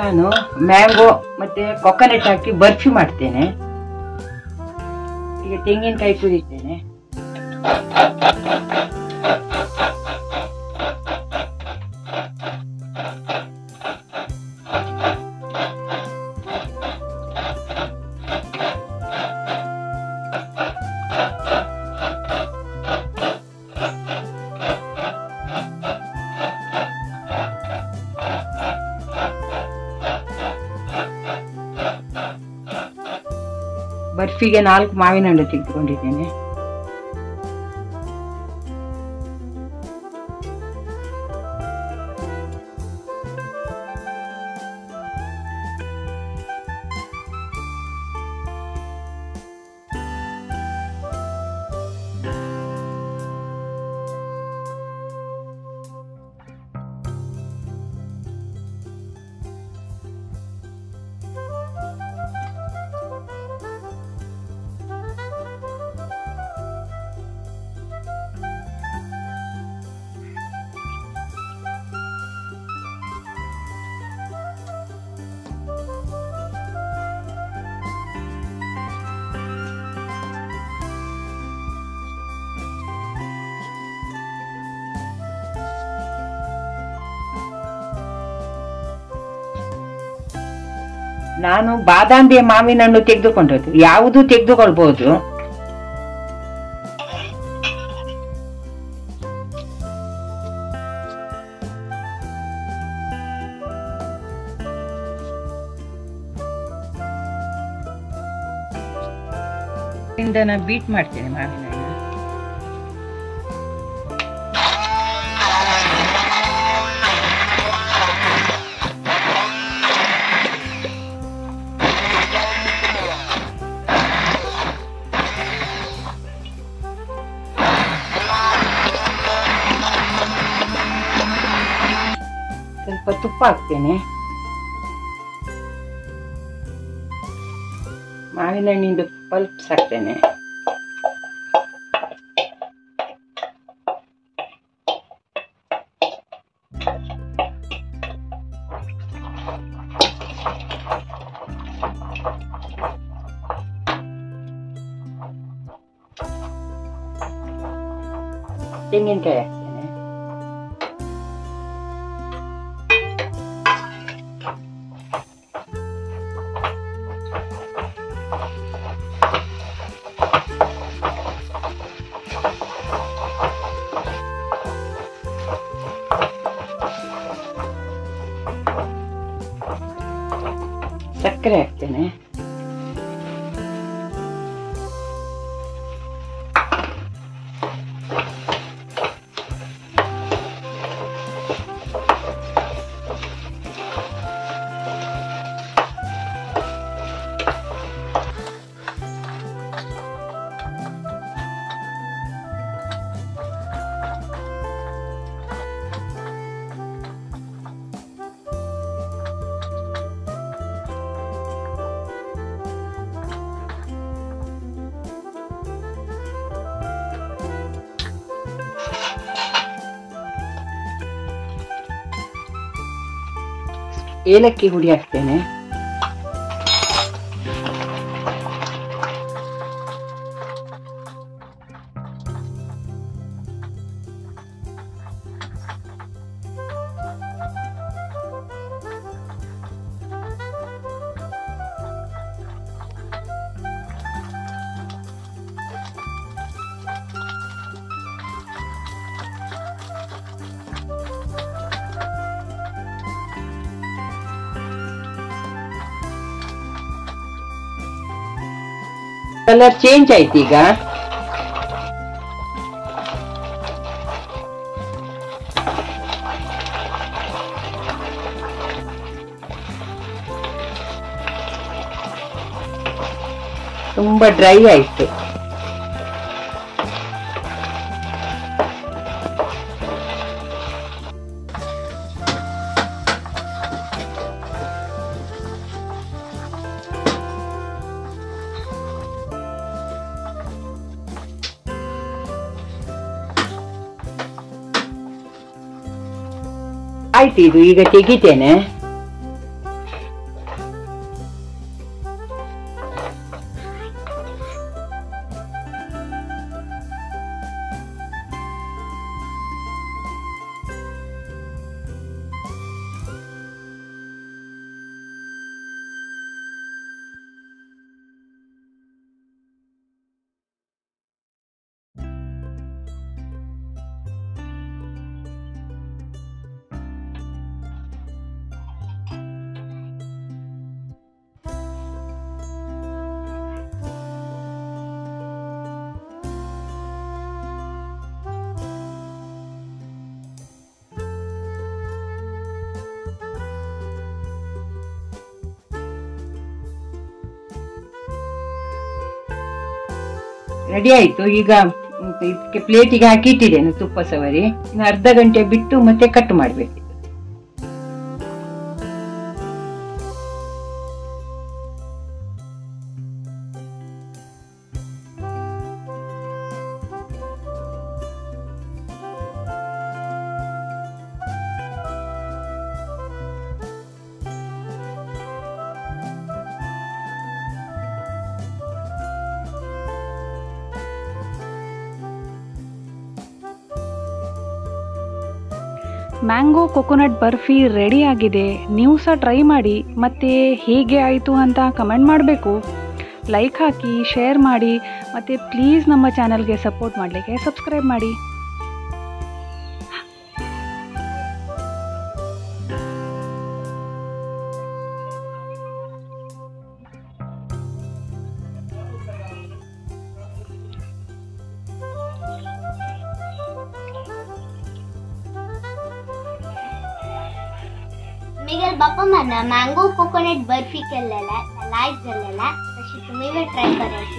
ನಾನು ಮ್ಯಾಂಗೋ ಮತ್ತೆ ಕೊಕೊನಟ್ ಹಾಕಿ ಬರ್ಫಿ ಮಾಡ್ತೇನೆ ಈಗ ತೆಂಗಿನಕಾಯಿ ತುರಿತೇನೆ ಬರ್ಫಿಗೆ ನಾಲ್ಕು ಮಾವಿನ ಹಣ್ಣು ತೆಗೆದುಕೊಂಡಿದ್ದೇನೆ ನಾನು ಬಾದಾಮಿಯ ಮಾವಿನ ಹಣ್ಣು ತೆಗೆದುಕೊಂಡದ್ದು ಯಾವುದು ತೆಗೆದುಕೊಳ್ಬಹುದು ಇಂದ ನಾನು ಬೀಟ್ ಮಾಡ್ತೇನೆ ಮಾವಿನ ಹಣ್ಣು ಸ್ವಲ್ಪ ತುಪ್ಪ ಹಾಕ್ತೇನೆ ಮಾವಿನ ಹಣ್ಣಿಂದು ಪಲ್ಪ್ಸ್ ಹಾಕ್ತೇನೆ ತೆಂಗಿನಕಾಯಿ ಹಾಕ್ತೇನೆ ಸಕ್ಕರೆ ಹಾಕ್ತೇನೆ ಏಲಕ್ಕಿ ಹುಡಿ ಹಾಕ್ತೇನೆ ಕಲರ್ ಚೇಂಜ್ ಆಯ್ತು ಈಗ ತುಂಬಾ ಡ್ರೈ ಆಯ್ತು ಆಯ್ತು ಇದು ಈಗ ತೆಗಿತೇನೆ ರೆಡಿ ಆಯ್ತು ಈಗ ಮ್, ಇದಕ್ಕೆ ಪ್ಲೇಟಿಗೆ ಹಾಕಿ ಇಟ್ಟಿದ್ದೇನೆ ತುಪ್ಪ ಸವರಿ ಇನ್ನು ಅರ್ಧ ಗಂಟೆ ಬಿಟ್ಟು ಮತ್ತೆ ಕಟ್ ಮಾಡ್ಬೇಕು ಮ್ಯಾಂಗೋ ಕೊಕೊನಟ್ ಬರ್ಫಿ ರೆಡಿ ಆಗಿದೆ ನೀವು ಸಹ ಟ್ರೈ ಮಾಡಿ ಮತ್ತು ಹೇಗೆ ಆಯಿತು ಅಂತ ಕಮೆಂಟ್ ಮಾಡಬೇಕು ಲೈಕ್ ಹಾಕಿ ಶೇರ್ ಮಾಡಿ ಮತ್ತು ಪ್ಲೀಸ್ ನಮ್ಮ ಚಾನಲ್ಗೆ ಸಪೋರ್ಟ್ ಮಾಡಲಿಕ್ಕೆ ಸಬ್ಸ್ಕ್ರೈಬ್ ಮಾಡಿ Miguel बाप्पा म्हणा मँगो कोकोनट बर्फी केलेला आहे लाईट झालेला आहे तशी तुम्ही ट्राय करायची